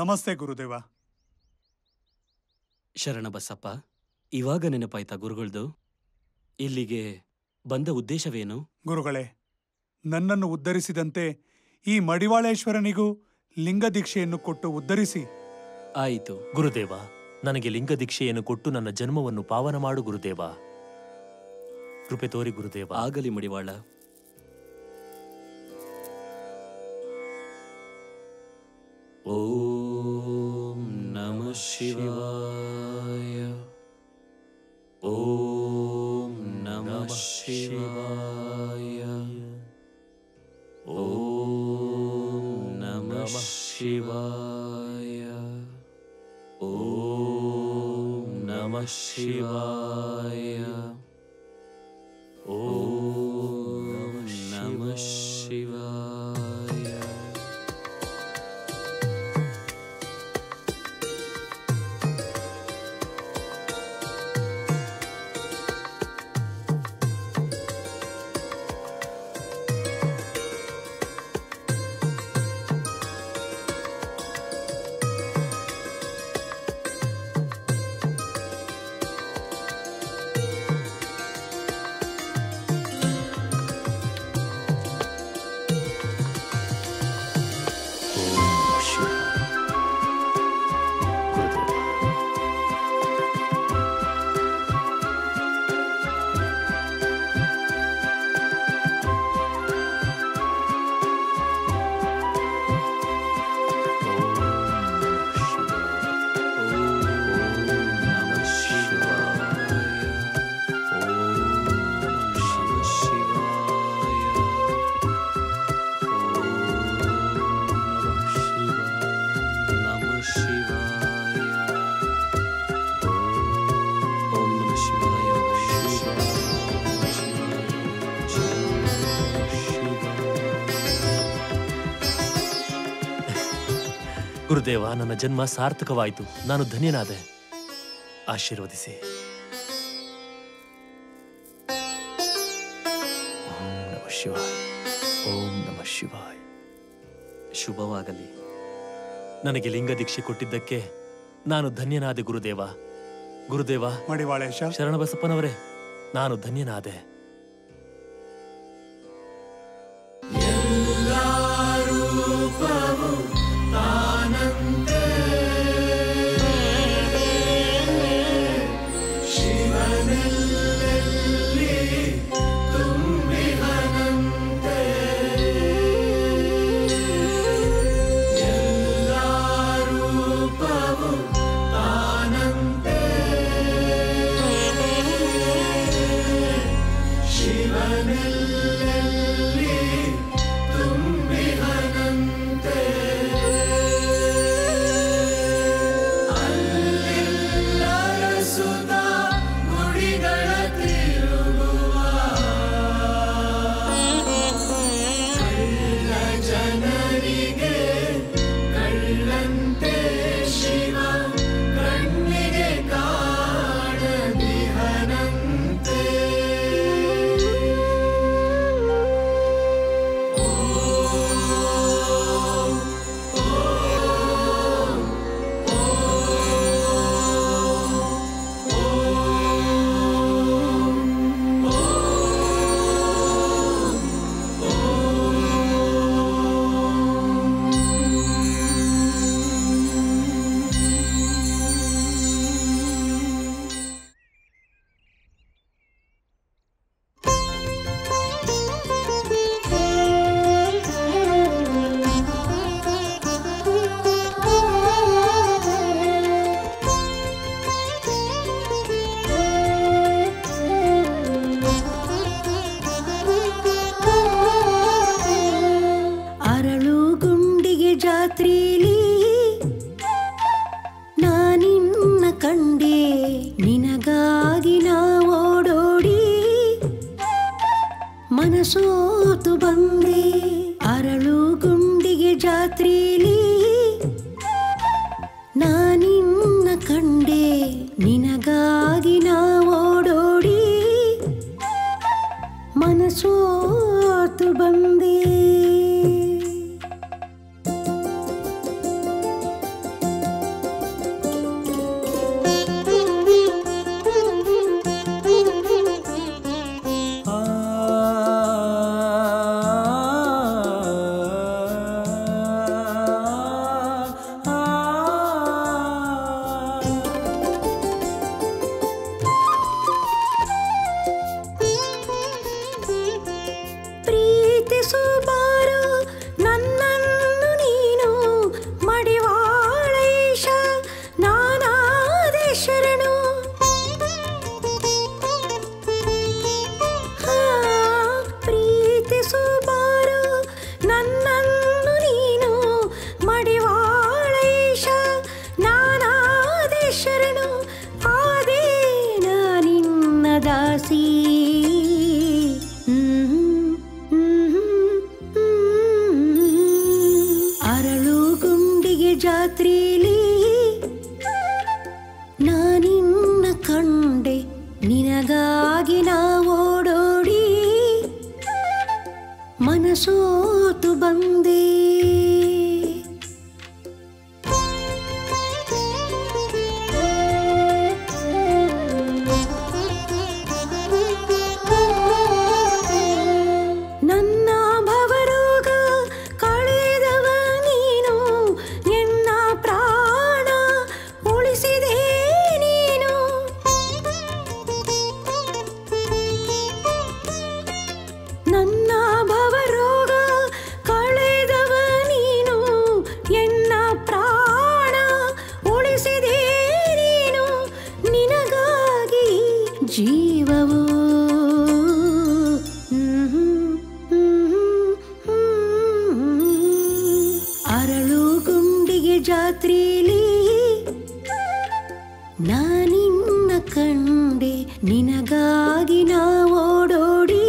ನಮಸ್ತೆ ಗುರುದೇವ ಶರಣ ಬಸಪ್ಪ ಇವಾಗ ನೆನಪಾಯ್ತಾ ಗುರುಗಳ್ದು ಇಲ್ಲಿಗೆ ಬಂದ ಉದ್ದೇಶವೇನು ಗುರುಗಳೇ ನನ್ನನ್ನು ಉದ್ಧರಿಸಿದಂತೆ ಈ ಮಡಿವಾಳೇಶ್ವರನಿಗೂ ಲಿಂಗ ದೀಕ್ಷೆಯನ್ನು ಕೊಟ್ಟು ಉದ್ಧರಿಸಿ ಆಯಿತು ಗುರುದೇವ ನನಗೆ ಲಿಂಗ ದೀಕ್ಷೆಯನ್ನು ಕೊಟ್ಟು ನನ್ನ ಜನ್ಮವನ್ನು ಪಾವನ ಮಾಡು ಗುರುದೇವ ಕೃಪೆ ತೋರಿ ಗುರುದೇವ ಆಗಲಿ ಮಡಿವಾಳ ಓಂ ನಮಃ ಶಿವಾಯ ಓಂ ನಮಃ ಶಿವಾಯ ಓಂ ನಮಃ ಶಿವಾಯ ಓಂ ನಮಃ ಶಿವಾಯ ಓಂ ನಮಃ ಶಿವಾಯ ಗುರುದೇವ ನನ್ನ ಜನ್ಮ ಸಾರ್ಥಕವಾಯಿತು ನಾನು ಧನ್ಯನಾದೆ ಆಶೀರ್ವದಿಸಿ ಓಂ ನಮಃ ಶಿವಾಯ ಓಂ ನಮಃ ಶಿವಾಯ ಶುಭವಾಗಲಿ ನನಗೆ ಲಿಂಗ ದೀಕ್ಷೆ ಕೊಟ್ಟಿದ್ದಕ್ಕೆ ನಾನು ಧನ್ಯನಾದೆ ಗುರುದೇವ ಗುರುದೇವ ಮಡಿವಾಳೇಶ ಶರಣಬಸಪ್ಪನವರೇ ನಾನು ಧನ್ಯನಾದೆ ಅರಳು ಗುಂಡಿಗೆ ಜಾತ್ರೆಲಿ ನಾನಿನ್ನ ಕಂಡೆ ನಿನಗಾಗಿ ನಾ ಓಡೋಡಿ ಮನಸೋತು ಬಂದೆ ಅರಳು ಗುಂಡಿಗೆ ಜಾತ್ರೆಲಿ ನಾನಿನ್ನ ಕಂಡೆ ನಿನಗಾಗಿ ನಾ ಓಡೋಡಿ ಮನಸೋತು ಬಂದೆ ಜಾತ್ರೆಲಿ ನಾನಿನ್ನ ಕಂಡೆ ನಿನಗಾಗಿ ನಾ ಓಡೋಡಿ ಮನಸೋತು ಬಂದೆ ನನ್ನ ಭವರೋಗ ಕಳೆದವ ನೀನು ಎನ್ನ ಪ್ರಾಣ ಉಳಿಸಿದೆ ನೀನು ನನ್ನ ಭವರೋಗ ಕಳೆದವ ನೀನು ಎನ್ನ ಪ್ರಾಣ ಉಳಿಸಿದೆ ನೀನು ನಿನಗಾಗಿ ಜೀವವು ಅರಳು ಗುಂಡಿಗೆ ಜಾತ್ರೆಲಿ ನಾನಿನ್ನ ಕಂಡೆ ನಿನಗಾಗಿ ನಾ ಓಡೋಡಿ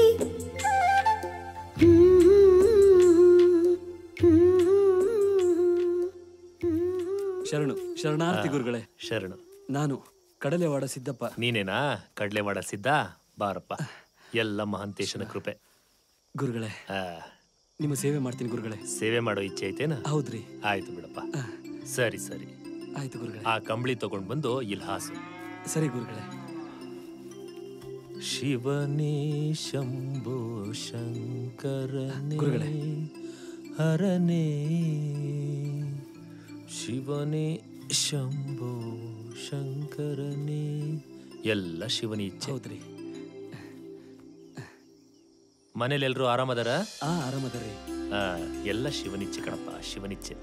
ಶರಣು ಶರಣಾರ್ಥಿ ಗುರುಗಳೇ ಶರಣು ನಾನು ಕಡಲೆವಾಡ ಸಿದ್ದಪ್ಪ ನೀನೇನಾ ಕಡ್ಲೆ ಮಾಡಿಸಿದ್ದ ಬಾರಪ್ಪ ಎಲ್ಲ ಮಹಾಂತೇಶನ ಕೃಪೆ ಗುರುಗಳೇ ಆ, ನಿಮ್ಮ ಸೇವೆ ಮಾಡ್ತೀನಿ ಗುರುಗಳೇ ಸೇವೆ ಮಾಡೋ ಇಚ್ಛೆ ಐತೇನ ಹೌದ್ರಿ ಆಯ್ತು ಬಿಡಪ್ಪ ಸರಿ ಸರಿ ಆಯ್ತು ಗುರುಗಳೇ ಆ ಕಂಬಳಿ ತಗೊಂಡ್ ಬಂದು ಇಲ್ಲಿ ಹಾಸು ಸರಿ ಗುರುಗಳೇ ಶಿವನೇ ಶಂಭೋ ಶಂಕರನೇ ಗುರುಗಳೇ. ಹರನೇ ಶಿವನೇ ಶಂಭೋ ಶಂಕರನೇ ಎಲ್ಲ ಶಿವನ ಇಚ್ಛೆ ಹೌದ್ರಿ ಮನೇಲಿ ಎಲ್ರು ಆರಾಮದಾರ ಆ ಆರಾಮದರಿ ಆ, ಎಲ್ಲ ಶಿವನಿಚ್ಛೆ ಕಣಪ್ಪ ಶಿವನಿಚ್ಛೆ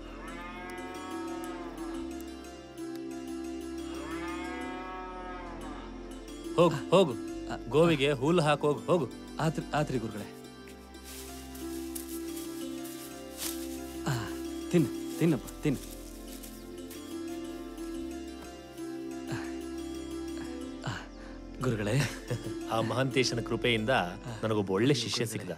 ಹೋಗು ಹೋಗು ಗೋವಿಗೆ ಹುಲ್ಲು ಹಾಕೋಗ್ ಹೋಗು ಆತ್ರಿ ಆತ್ರಿ ಗುರುಗಳೇ ಆ, ತಿನ್ನು ತಿನ್ನಪ್ಪ ತಿನ್ನು ಆ, ಗುರುಗಳೇ ಆ ಮಹಾಂತೇಶನ ಕೃಪೆಯಿಂದ ನನಗೊಬ್ಬ ಒಳ್ಳೆ ಶಿಷ್ಯ ಸಿಕ್ಕಿದ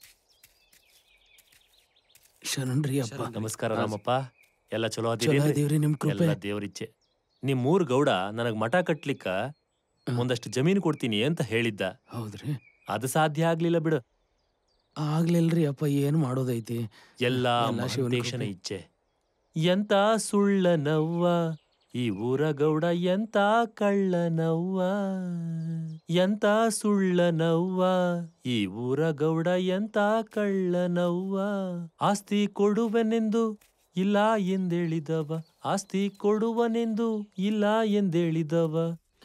ಶರಣ್ರಿ ಅಪ್ಪ ನಮಸ್ಕಾರ ರಾಮಪ್ಪ ಎಲ್ಲ ಚಲೋ ಚಲೋ ಅದೀವ್ರಿ ನಿಮ್ ಕೃಪೆ ಎಲ್ಲ ದೇವರಿಚ್ಛೆ ನಿಮ್ ಮೂರ್ ಗೌಡ ನನಗ್ ಮಠ ಕಟ್ಲಿಕ್ಕ ಒಂದಷ್ಟು ಜಮೀನು ಕೊಡ್ತೀನಿ ಅಂತ ಹೇಳಿದ್ದ ಹೌದ್ರಿ ಅದು ಸಾಧ್ಯ ಆಗ್ಲಿಲ್ಲ ಬಿಡು ಆಗ್ಲಿಲ್ರಿ ಅಪ್ಪ ಏನ್ ಮಾಡೋದೈತಿ ಎಲ್ಲ ಎಲ್ಲ ಶಿವನ ಮಹಾಂತೇಶನ ಕೃಪೆ. ಇಚ್ಛೆ ಎಂತ ಸುಳ್ಳನವ್ವ ಈ ಊರ ಗೌಡ ಎಂತ ಕಳ್ಳನವ್ವ ಎಂತ ಸುಳ್ಳನವ್ವ ಈ ಊರ ಗೌಡ ಎಂತ ಕಳ್ಳನವ್ವ ಆಸ್ತಿ ಕೊಡುವನೆಂದು ಇಲ್ಲ ಎಂದೇಳಿದವ ಆಸ್ತಿ ಕೊಡುವನೆಂದು ಇಲ್ಲ ಎಂದೇಳಿದವ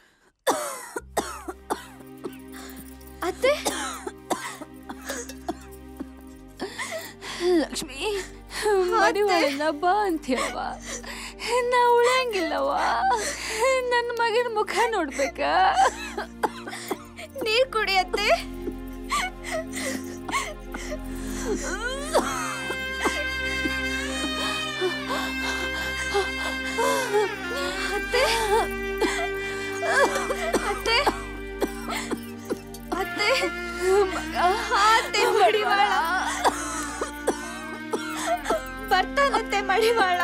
ಅತ್ತೆ ಲಕ್ಷ್ಮಿ ಮರಿವಾಳನ್ನ ಬಾ ಅಂತ ಹೇಳವ ನಾ ಉಳಿಯಂಗಿಲ್ಲವ ನನ್ನ ಮಗನ ಮುಖ ನೋಡ್ಬೇಕ ನೀರ್ ಕುಡಿಯತ್ತೆ ಅತ್ತೆ ಅತ್ತೆ ಅತ್ತೆ ಮಗ ಅತ್ತೆ ಮಡಿವಾಳ ಬರ್ತಾನತ್ತೆ ಮಡಿವಾಳ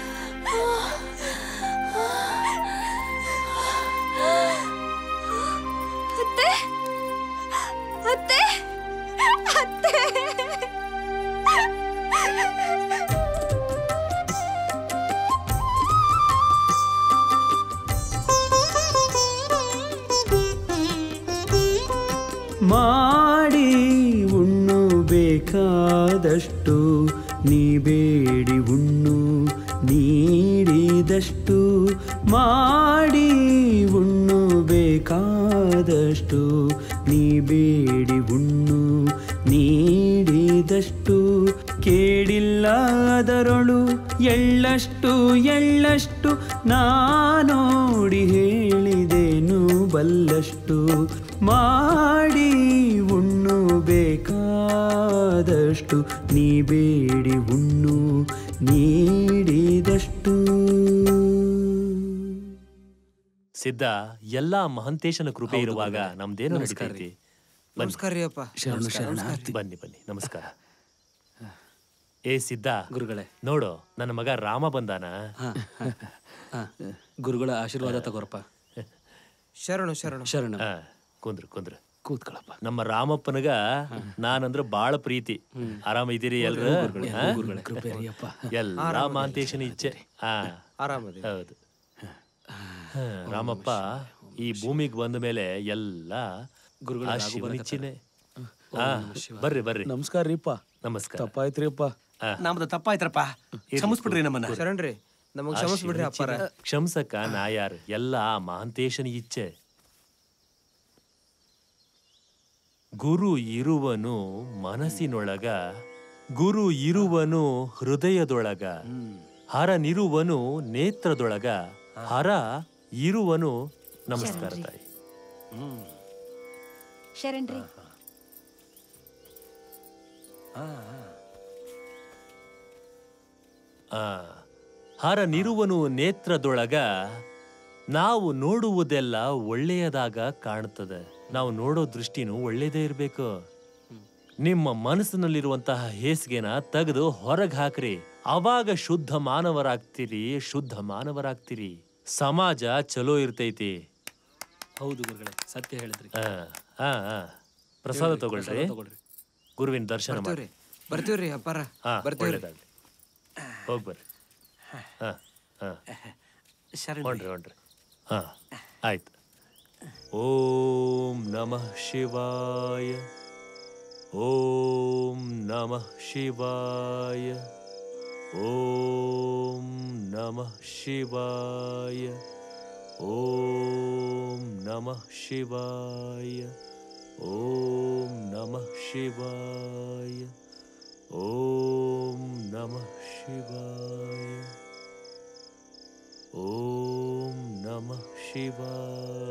ಅತ್ತೆ ಅತ್ತೆ ಅತ್ತೆ ಮಾಡಿ ಉಣ್ಣು ಬೇಕಾದಷ್ಟು ನೀ ಬೇಡಿ ಉಣ್ಣು ನೀಡಿದಷ್ಟು ಮಾಡಿ ಉಣ್ಣು ಬೇಕಾದಷ್ಟು ನೀ ಬೇಡಿ ಉಣ್ಣು ನೀಡಿದಷ್ಟು ಕೇಳಿಲ್ಲ ಅದರೊಳು ಎಳ್ಳಷ್ಟು ಎಳ್ಳಷ್ಟು ನಾನೋಡಿ ಹೇಳಿದೆನು ಬಲ್ಲಷ್ಟು ಮಾಡಿ ಉಣ್ಣು ಬೇಕಾದಷ್ಟು ನೀ ಬೇಡಿ ಉಣ್ಣು ನೀಡಿದಷ್ಟು ಸಿದ್ಧ ಎಲ್ಲಾ ಮಹಂತೇಶನ ಕೃಪೆ ಇರುವಾಗ ನಮ್ದೇನು ನಡೀತೈತಿ ಬನ್ನಿ. ನಮಸ್ಕಾರ ರೀ ಅಪ್ಪ ಶರಣ ಶರಣಾರ್ಥಿ ಬನ್ನಿ ಬನ್ನಿ ನಮಸ್ಕಾರ ಏ ಸಿದ್ಧ ಗುರುಗಳೇ ನೋಡು ನನ್ನ ಮಗ ರಾಮ ಬಂದಾನ ಹಾ ಹಾ, ಹಾ. ಗುರುಗಳ ಆಶೀರ್ವಾದ ತಗೋರಪ್ಪ ಶರಣು ಶರಣು ಶರಣ ಆ, ಕುಂದ್ರು ಕುಂದ್ರು ಕೂತ್ಕೊಳ್ಳಪ್ಪ ನಮ್ಮ ರಾಮಪ್ಪನಗ ನಾನಂದ್ರ ಬಾಳ ಪ್ರೀತಿ ಆರಾಮ ಇದೀರಿ ಎಲ್ರು ಹಾ? ಕೃಪೆ ರೀ ಅಪ್ಪ ಎಲ್ಲಾ ಮಾಂತೇಶನ ಇಚ್ಛೆ ಹಾ ಆರಾಮದಿ ಹೌದು ಹಾ, ರಾಮಪ್ಪ ಈ ಭೂಮಿಗೆ ಬಂದ ಮೇಲೆ ಎಲ್ಲ ಆ ಶಿವನ ಇಚ್ಛೆನೆ ಹಾ ಬರ್ರಿ ಬರ್ರಿ ನಮಸ್ಕಾರ ರೀಪ್ಪ ನಮಸ್ಕಾರ ತಪ್ಪಾಯ್ತ್ರಿಪ್ಪ ನಮ್ದು ತಪ್ಪಾಯ್ತ್ರಪ್ಪ ಕ್ಷಮಿಸ್ಬಿಡ್ರಿ ನಮ್ಮನ್ನ ಶರಣ್ರಿ ನಮಗ್ ಕ್ಷಮಿಸ್ಬಿಡ್ರಿ ಅಪ್ಪಾರ ಕ್ಷಮ್ಸಕ್ಕ ನಾ ಯಾರು ಎಲ್ಲ ಆ ಮಹಾಂತೇಶನ ಇಚ್ಛೆ ಗುರು ಇರುವನು ಮನಸ್ಸಿನೊಳಗ ಗುರು ಇರುವನು ಹೃದಯದೊಳಗ ಹರನಿರುವನು ನೇತ್ರದೊಳಗ ಹರ ಇರುವನು ನಮಸ್ಕಾರ ತಾಯಿ ಶರಣ್ರಿ ಆ ಹರನಿರುವನು ನೇತ್ರದೊಳಗ ನಾವು ನೋಡುವುದೆಲ್ಲ ಒಳ್ಳೆಯದಾಗ ಕಾಣ್ತದೆ ನಾವು ನೋಡೋ ದೃಷ್ಟಿನೂ ಒಳ್ಳೇದೇ ಇರಬೇಕು ನಿಮ್ಮ ಮನಸ್ಸಿನಲ್ಲಿರುವಂತಹ ಹೇಸಿಗೆನ ತೆಗೆದು ಹೊರಗೆ ಹಾಕ್ರಿ ಅವಾಗ ಶುದ್ಧ ಮಾನವರಾಗ್ತೀರಿ ಶುದ್ಧ ಮಾನವರಾಗ್ತೀರಿ ಸಮಾಜ ಚಲೋ ಇರ್ತೈತಿ ಹೌದು ಗುರುಗಳೇ ಸತ್ಯ ಹೇಳಿದ್ರಿ ಆ, ಆ, ಆ. ಪ್ರಸಾದ ತಗೊಳ್ರಿ ತಗೊಳ್ರಿ ಗುರುವಿನ ದರ್ಶನ ಮಾಡಿ ಬರ್ತೀವ್ರಿ ಅಪ್ಪಾರ ಹಾ ಒಳ್ಳೇದಾಗ್ಲಿ ಹೋಗ್ ಬರ್ರಿ ಹಾ ಹಾ ಶರಣ ಹೊಂಡ್ರಿ ಹೊಂಡ್ರಿ ಹಾ ಆಯ್ತು ಓಂ ನಮಃ ಶಿವಾಯ ಓಂ ನಮಃ ಶಿವಾಯ ಓಂ ನಮಃ ಶಿವಾಯ ಓಂ ನಮಃ ಶಿವಾಯ ಓಂ ನಮಃ ಶಿವಾಯ ಓಂ ನಮಃ ಶಿವಾಯ ಓಂ ನಮಃ ಶಿವಾಯ